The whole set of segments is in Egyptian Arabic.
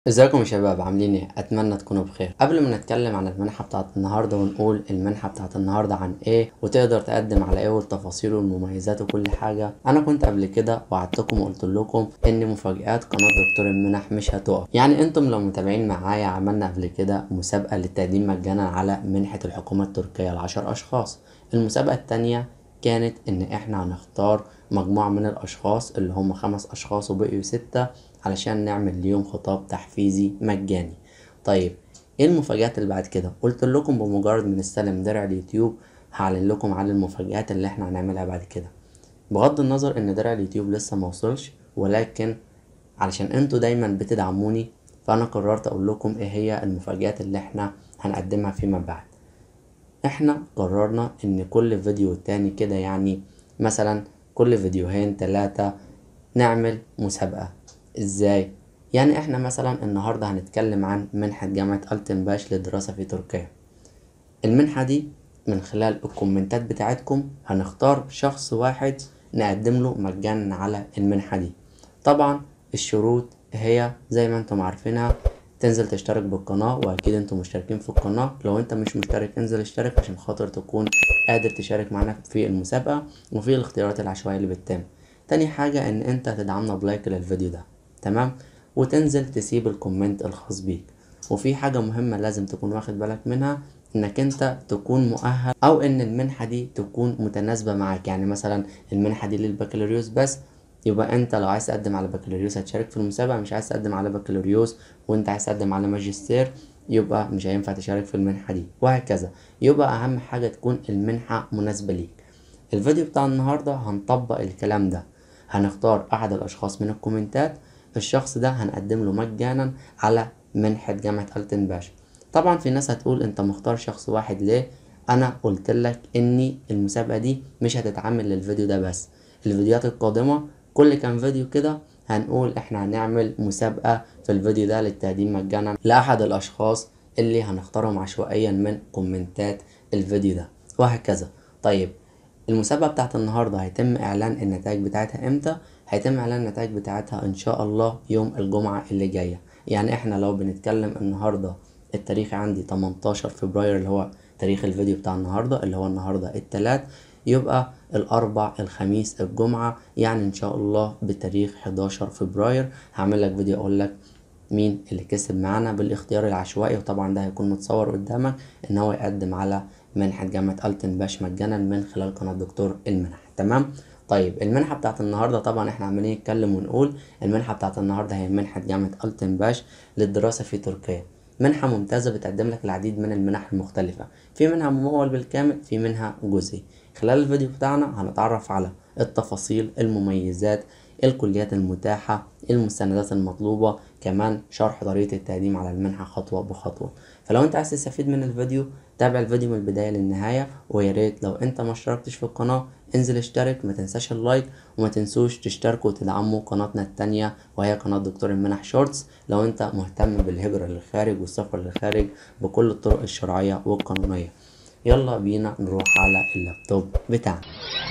ازيكم يا شباب عاملين ايه اتمنى تكونوا بخير قبل ما نتكلم عن المنحه بتاعت النهارده ونقول المنحه بتاعت النهارده عن ايه وتقدر تقدم على ايه والتفاصيل والمميزات وكل حاجه انا كنت قبل كده وعدتكم وقلت لكم ان مفاجات قناه دكتور المنح مش هتقف يعني انتم لو متابعين معايا عملنا قبل كده مسابقه للتقديم مجانا على منحه الحكومه التركيه لعشر اشخاص المسابقه التانية كانت ان احنا هنختار مجموعة من الاشخاص اللي هم خمس اشخاص وبقيوا ستة علشان نعمل ليهم خطاب تحفيزي مجاني طيب ايه المفاجآت اللي بعد كده قلت لكم بمجرد ما نستلم درع اليوتيوب هعلن لكم عن المفاجآت اللي احنا هنعملها بعد كده بغض النظر ان درع اليوتيوب لسه موصلش ولكن علشان انتوا دايما بتدعموني فانا قررت اقول لكم ايه هي المفاجآت اللي احنا هنقدمها فيما بعد احنا قررنا ان كل فيديو تاني كده يعني مثلا كل فيديوهين تلاتة نعمل مسابقة ازاي يعني احنا مثلا النهاردة هنتكلم عن منحة جامعة التنباش للدراسة في تركيا المنحة دي من خلال الكومنتات بتاعتكم هنختار شخص واحد نقدم له مجانا على المنحة دي طبعا الشروط هي زي ما انتم عارفينها تنزل تشترك بالقناة واكيد انتم مشتركين في القناة لو انت مش مشترك انزل اشترك عشان خاطر تكون قادر تشارك معنا في المسابقة وفي الاختيارات العشوائية اللي بتتم تاني حاجة ان انت تدعمنا بلايك للفيديو ده تمام وتنزل تسيب الكومنت الخاص بيك وفي حاجة مهمة لازم تكون واخد بالك منها انك انت تكون مؤهل او ان المنحة دي تكون متناسبة معاك يعني مثلا المنحة دي للبكالوريوس بس يبقى انت لو عايز تقدم على بكالوريوس هتشارك في المسابقة مش عايز تقدم على بكالوريوس وانت عايز تقدم على ماجستير يبقى مش هينفع تشارك في المنحة دي وهكذا يبقى اهم حاجة تكون المنحة مناسبة ليك الفيديو بتاع النهاردة هنطبق الكلام ده هنختار احد الاشخاص من الكومنتات الشخص ده هنقدم له مجانا على منحة جامعة التنباش طبعا في ناس هتقول انت مختار شخص واحد ليه انا قلت لك اني المسابقة دي مش هتتعمل للفيديو ده بس الفيديوهات القادمة كل كام فيديو كده هنقول احنا هنعمل مسابقة في الفيديو ده للتقديم مجانا لأحد الأشخاص اللي هنختارهم عشوائيا من كومنتات الفيديو ده وهكذا طيب المسابقة بتاعت النهاردة هيتم إعلان النتائج بتاعتها إمتى؟ هيتم إعلان النتائج بتاعتها إن شاء الله يوم الجمعة اللي جاية يعني إحنا لو بنتكلم النهاردة التاريخ عندي 18 فبراير اللي هو تاريخ الفيديو بتاع النهاردة اللي هو النهاردة التلات يبقى الأربع الخميس الجمعة يعني إن شاء الله بتاريخ 11 فبراير هعمل لك فيديو أقول لك مين اللي كسب معانا بالاختيار العشوائي وطبعا ده هيكون متصور قدامك إن هو يقدم على منحة جامعة التنباش مجانا من خلال قناة دكتور المنح تمام طيب المنحة بتاعت النهاردة طبعا احنا عمالين نتكلم ونقول المنحة بتاعت النهاردة هي منحة جامعة التنباش للدراسة في تركيا منحة ممتازة بتقدم لك العديد من المنح المختلفة في منها ممول بالكامل في منها جزئي خلال الفيديو بتاعنا هنتعرف على التفاصيل المميزات الكليات المتاحة المستندات المطلوبة كمان شرح طريقة التقديم على المنحة خطوة بخطوة فلو انت عايز تستفيد من الفيديو تابع الفيديو من البداية للنهاية ويا ريت لو انت ما اشتركتش في القناة انزل اشترك ما تنساش اللايك وما تنسوش تشتركوا وتدعموا قناتنا التانية وهي قناة دكتور المنح شورتس لو انت مهتم بالهجرة للخارج والسفر للخارج بكل الطرق الشرعية والقانونية يلا بينا نروح على اللابتوب بتاعنا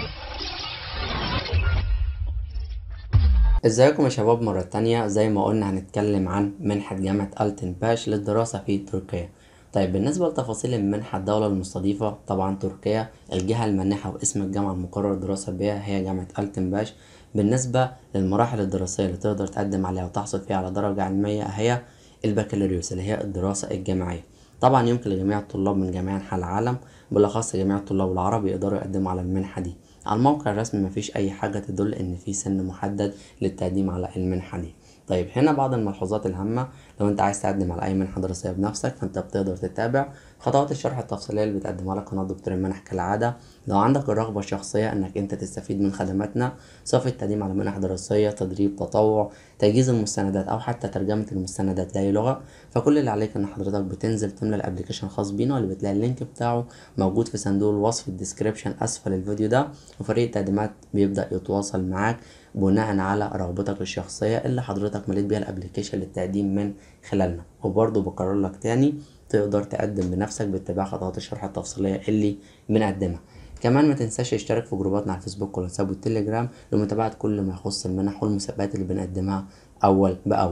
ازيكم يا شباب مرة تانية زي ما قلنا هنتكلم عن منحة جامعة التنباش للدراسة في تركيا طيب بالنسبة لتفاصيل المنحة الدولة المستضيفة طبعا تركيا الجهة المانحة واسم الجامعة المقرر الدراسة بها هي جامعة التنباش بالنسبة للمراحل الدراسية اللي تقدر تقدم عليها وتحصل فيها على درجة علمية هي البكالوريوس اللي هي الدراسة الجامعية طبعا يمكن لجميع الطلاب من جميع أنحاء العالم بالأخص جميع الطلاب العرب يقدروا يقدموا على المنحة دي على الموقع الرسمي مفيش أي حاجة تدل إن في سن محدد للتقديم على المنحة دي طيب هنا بعض الملحوظات الهامة لو انت عايز تقدم على اي منحة دراسية بنفسك فانت بتقدر تتابع خطوات الشرح التفصيلية اللي بتقدمها لك قناة دكتور المنح كالعادة لو عندك الرغبة الشخصية انك انت تستفيد من خدماتنا سواء التقديم على منح دراسية تدريب تطوع تجهيز المستندات او حتى ترجمة المستندات لأي لغة فكل اللي عليك ان حضرتك بتنزل تملى الابليكيشن الخاص بينا واللي بتلاقي اللينك بتاعه موجود في صندوق الوصف الديسكريبشن اسفل الفيديو ده وفريق التقديمات بيبدأ يتواصل معاك بناء على رغبتك الشخصية اللي حضرتك مليت بيها الابليكيشن للتقديم من خلالنا وبرضه بكرر لك تاني تقدر تقدم بنفسك باتباع خطوات الشرح التفصيلية اللي بنقدمها كمان ما تنساش تشترك في جروباتنا على الفيسبوك والواتساب والتليجرام لمتابعة كل ما يخص المنح والمسابقات اللي بنقدمها أول بأول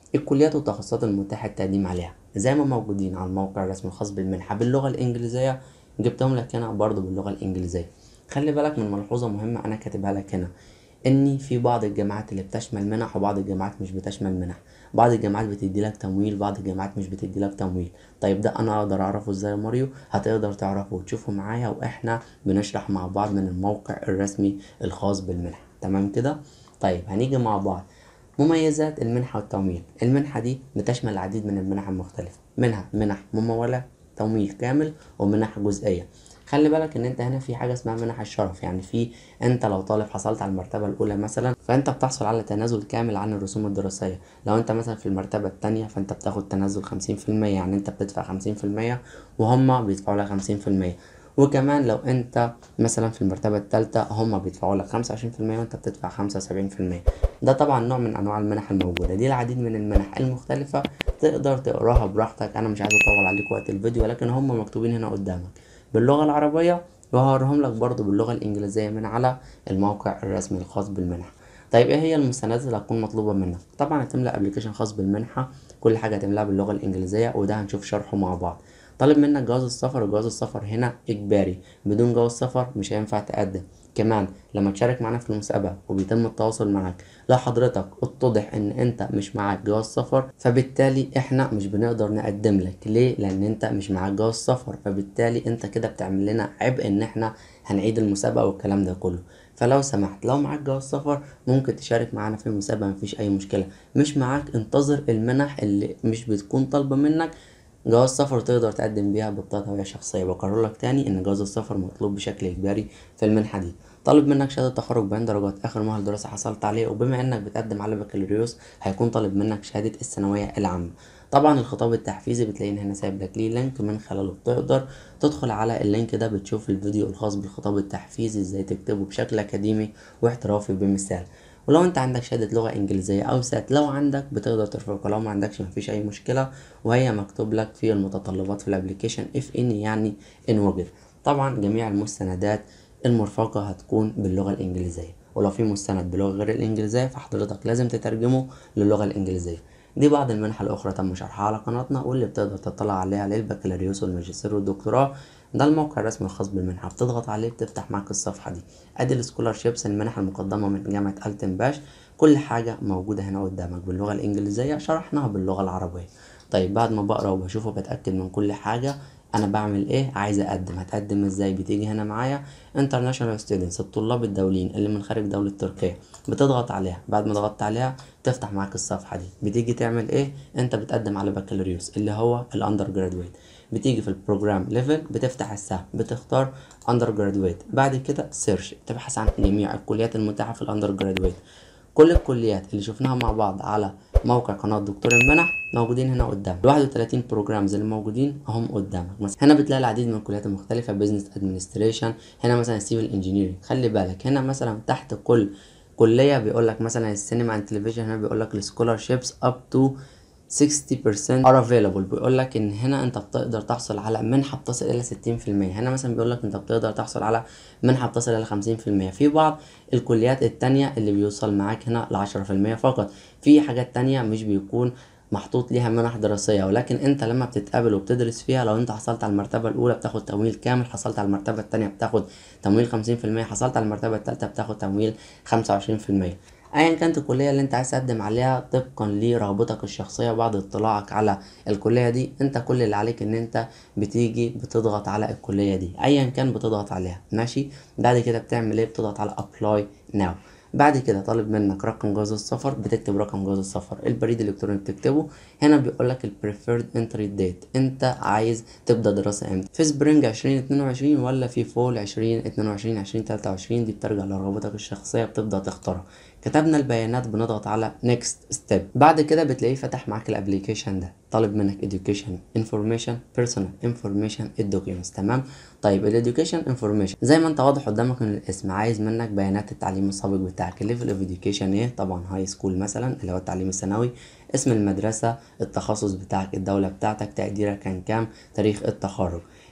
الكليات والتخصصات المتاح التقديم عليها زي ما موجودين على الموقع الرسمي الخاص بالمنحة باللغة الإنجليزية جبتهم لك هنا برضو باللغة الإنجليزية خلي بالك من ملحوظة مهمة أنا كاتبها لك هنا إن في بعض الجامعات اللي بتشمل منح وبعض الجامعات مش بتشمل منح بعض الجامعات بتدي لك تمويل بعض الجامعات مش بتدي لك تمويل طيب ده انا اقدر اعرفه ازاي يا ماريو هتقدر تعرفه وتشوفه معايا واحنا بنشرح مع بعض من الموقع الرسمي الخاص بالمنحة تمام كده طيب هنيجي مع بعض مميزات المنحة والتمويل المنحة دي بتشمل العديد من المنح المختلفة منها منح ممولة تمويل كامل ومنح جزئية خلي بالك ان انت هنا في حاجه اسمها منح الشرف يعني في انت لو طالب حصلت على المرتبه الاولى مثلا فانت بتحصل على تنازل كامل عن الرسوم الدراسيه لو انت مثلا في المرتبه الثانيه فانت بتاخد تنازل 50% يعني انت بتدفع 50% وهم بيدفعوا لك 50% وكمان لو انت مثلا في المرتبة التالتة هما بيدفعوا لك خمسة وعشرين في المية وانت بتدفع خمسة وسبعين في المية ده طبعا نوع من انواع المنح الموجودة دي العديد من المنح المختلفة تقدر تقراها براحتك انا مش عايز اطول عليك وقت الفيديو ولكن هما مكتوبين هنا قدامك باللغة العربية وهوريهم لك برضو باللغة الإنجليزية من على الموقع الرسمي الخاص بالمنحة طيب ايه هي المستندات اللي هتكون مطلوبة منك طبعا هتملأ ابلكيشن خاص بالمنحة كل حاجة هتملاها باللغة الإنجليزية وده هنشوف شرحه مع بعض طالب منك جواز السفر وجواز السفر هنا إجباري بدون جواز سفر مش هينفع تقدم كمان لما تشارك معانا في المسابقة وبيتم التواصل معاك لو حضرتك اتضح ان انت مش معاك جواز سفر فبالتالي احنا مش بنقدر نقدم لك ليه لان انت مش معاك جواز سفر فبالتالي انت كده بتعمل لنا عبء ان احنا هنعيد المسابقة والكلام ده كله فلو سمحت لو معاك جواز سفر ممكن تشارك معانا في المسابقة مفيش اي مشكلة مش معاك انتظر المنح اللي مش بتكون طالبة منك جواز سفر تقدر تقدم بيها ببطاقة هوية شخصية بكرر لك تاني إن جواز السفر مطلوب بشكل إجباري في المنحة دي طالب منك شهادة تخرج بين درجات آخر مؤهل دراسة حصلت عليه وبما إنك بتقدم على بكالوريوس هيكون طالب منك شهادة الثانوية العامة طبعا الخطاب التحفيزي بتلاقيني هنا سايب لك ليه لينك من خلاله بتقدر تدخل على اللينك ده بتشوف الفيديو الخاص بالخطاب التحفيزي ازاي تكتبه بشكل أكاديمي واحترافي بمثال ولو انت عندك شهادة لغة انجليزية او سات لو عندك بتقدر ترفعه لو ما عندكش مفيش اي مشكلة وهي مكتوب لك في المتطلبات في الابليكيشن اف ان يعني ان وجد طبعا جميع المستندات المرفقة هتكون باللغة الانجليزية ولو في مستند بلغة غير الانجليزية فحضرتك لازم تترجمه للغة الانجليزية دي بعض المنح الأخرى تم شرحها على قناتنا واللي بتقدر تطلع عليها للبكالوريوس والماجستير والدكتوراه ده الموقع الرسمي الخاص بالمنحة بتضغط عليه بتفتح معاك الصفحة دي ادي السكولارشيبس المنح المقدمة من جامعة التنباش كل حاجة موجودة هنا قدامك باللغة الإنجليزية شرحناها باللغة العربية طيب بعد ما بقرا وبشوف وبتأكد من كل حاجة انا بعمل ايه عايز اقدم هتقدم ازاي بتيجي هنا معايا international students الطلاب الدوليين اللي من خارج دولة تركيا بتضغط عليها بعد ما ضغطت عليها تفتح معاك الصفحة دي بتيجي تعمل ايه انت بتقدم على بكالوريوس اللي هو الاندر جرادويت بتيجي في البروجرام ليفل بتفتح السهم بتختار اندر جرادويت بعد كده سيرش تبحث عن جميع الكليات المتاحة في الاندر جرادويت كل الكليات اللي شفناها مع بعض على موقع قناة دكتور المنح موجودين هنا قدامك ال 31 بروجرامز اللي موجودين هم قدامك مثلا هنا بتلاقي العديد من الكليات المختلفة بيزنس ادمنستريشن هنا مثلا سيفل انجينيرنج خلي بالك هنا مثلا تحت كل كلية بيقول لك مثلا السينما اند تلفزيون هنا بيقول لك السكولارشيبس اب تو 60% are available بيقول لك ان هنا انت بتقدر تحصل على منحه بتصل الى 60% هنا مثلا بيقول لك انت بتقدر تحصل على منحه بتصل الى 50% في بعض الكليات التانية اللي بيوصل معاك هنا ل 10% فقط في حاجات تانية مش بيكون محطوط ليها منح دراسية ولكن انت لما بتتقابل وبتدرس فيها لو انت حصلت على المرتبة الاولى بتاخد تمويل كامل حصلت على المرتبة التانية بتاخد تمويل خمسين في المية حصلت على المرتبة التالتة بتاخد تمويل خمسة وعشرين في المية ايا كانت الكليه اللي انت عايز تقدم عليها طبقا لرغبتك الشخصيه وبعد اطلاعك على الكليه دي انت كل اللي عليك ان انت بتيجي بتضغط على الكليه دي ايا كان بتضغط عليها ماشي بعد كده بتعمل ايه بتضغط على ابلاي ناو بعد كده طالب منك رقم جواز السفر بتكتب رقم جواز السفر البريد الالكتروني بتكتبه هنا بيقول لك البريفيرد انتري ديت انت عايز تبدا دراسه امتى في سبرينج 2022 ولا في فول 2022 2023 دي بترجع لرغبتك الشخصيه بتبدا تختارها كتبنا البيانات بنضغط على next step بعد كده بتلاقيه فتح معاك الابليكيشن ده طالب منك education information personal information الدوكيومنتس تمام طيب الاديوكيشن انفورميشن زي ما انت واضح قدامك من الاسم عايز منك بيانات التعليم السابق بتاعك الليفل اوف education ايه طبعا هاي سكول مثلا اللي هو التعليم الثانوي اسم المدرسة التخصص بتاعك الدولة بتاعتك تقديرك كان كام تاريخ التخرج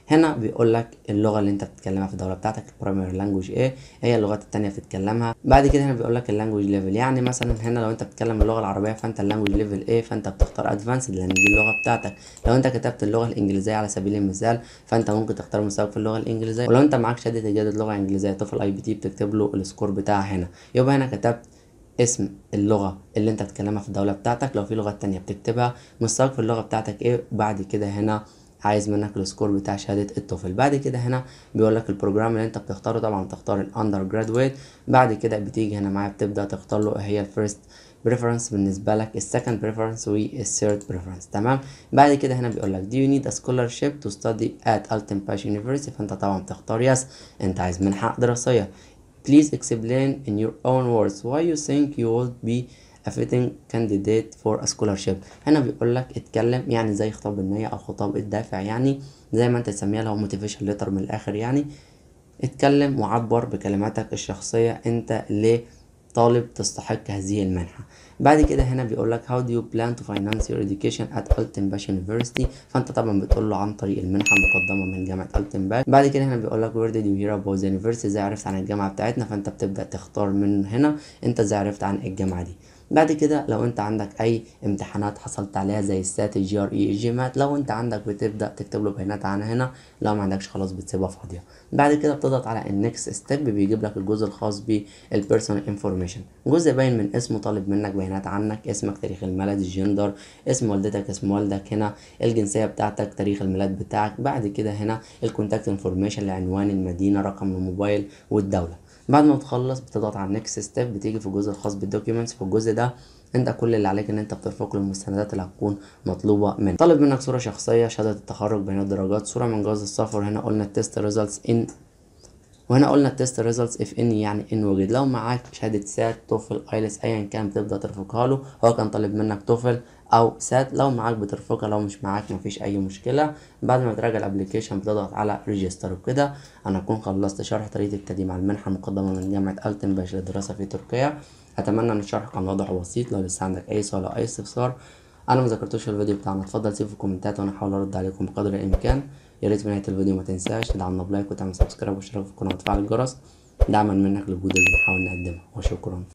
هنا بيقول لك اللغه اللي انت بتتكلمها في الدوله بتاعتك البرايمري لانجوج ايه هي اللغات التانية بتتكلمها بعد كده هنا بيقول لك اللانجوج ليفل يعني مثلا هنا لو انت بتتكلم اللغه العربيه فانت اللانجوج ليفل ايه فانت بتختار ادفانسد لان دي اللغه بتاعتك لو انت كتبت اللغه الانجليزيه على سبيل المثال فانت ممكن تختار مستواك في اللغه الانجليزيه ولو انت معاك شهاده اجازه لغه انجليزيه توفل اي بي تي بتكتب له السكور بتاعها هنا يبقى هنا كتبت اسم اللغة اللي انت بتتكلمها في الدولة بتاعتك لو في لغة تانية بتكتبها مستواك في اللغة بتاعتك ايه وبعد كده هنا عايز منك السكور بتاع شهادة التوفل بعد كده هنا بيقول لك البروجرام اللي انت بتختاره طبعا بتختار الاندر جرادويت بعد كده بتيجي هنا معايا بتبدأ تختار له ايه هي الفيرست بريفرنس بالنسبة لك السكند بريفرنس والثيرد بريفرنس تمام بعد كده هنا بيقول لك do you need a scholarship to study at Alton Pash University فانت طبعا بتختار يس انت عايز منحة دراسية Please explain in your own words why you think you would be a fitting candidate for a scholarship هنا بيقول لك اتكلم يعني زي خطاب النية او خطاب الدافع يعني زي ما انت تسميها لو motivation letter من الاخر يعني اتكلم وعبر بكلماتك الشخصية انت ليه طالب تستحق هذه المنحة بعد كده هنا بيقول لك how do you plan to finance your education at Alton Bash University فانت طبعا بتقول له عن طريق المنحة المقدمة من جامعة Alton Bash بعد كده هنا بيقول لك where did you hear about the university ازاي عرفت عن الجامعة بتاعتنا فانت بتبدأ تختار من هنا انت ازاي عرفت عن الجامعة دي بعد كده لو انت عندك اي امتحانات حصلت عليها زي السات الجي ار اي الجيمات لو انت عندك بتبدا تكتب له بيانات عنها هنا لو ما عندكش خلاص بتسيبها فاضيه بعد كده بتضغط على النكست ستيب بيجيب لك الجزء الخاص بالبيرسونال انفورميشن جزء باين من اسمه طالب منك بيانات عنك اسمك تاريخ الميلاد الجندر اسم والدتك اسم والدك هنا الجنسيه بتاعتك تاريخ الميلاد بتاعك بعد كده هنا الكونتاكت انفورميشن لعنوان المدينه رقم الموبايل والدوله بعد ما تخلص بتضغط على النكست ستيب بتيجي في الجزء الخاص بالدوكيومنتس في الجزء ده انت كل اللي عليك ان انت بترفق له المستندات اللي هتكون مطلوبه منك طالب منك صوره شخصيه شهاده التخرج بيانات درجات صوره من جواز السفر هنا قلنا التست ريزلتس ان وهنا قلنا التست ريزلتس اف ان يعني ان وجد لو معاك شهاده سات توفل ايلس ايا كان بتبدا ترفقها له هو كان طالب منك توفل او سات لو معاك بترفقها لو مش معاك مفيش اي مشكله بعد ما تراجع الابلكيشن بتضغط على ريجستر وكده انا اكون خلصت شرح طريقه التقديم على المنحه المقدمه من جامعه التن باش للدراسه في تركيا اتمنى ان الشرح كان واضح وبسيط لو لسه عندك اي سؤال او اي استفسار انا ما ذكرتوش في الفيديو بتاعنا اتفضل سيب في الكومنتات وانا هحاول ارد عليكم بقدر الامكان يا ريت في نهايه الفيديو ما تنساش تدعمنا بلايك وتعمل سبسكرايب واشتراك في القناه وتفعل الجرس دعما منك للجهود اللي بنحاول نقدمها وشكرا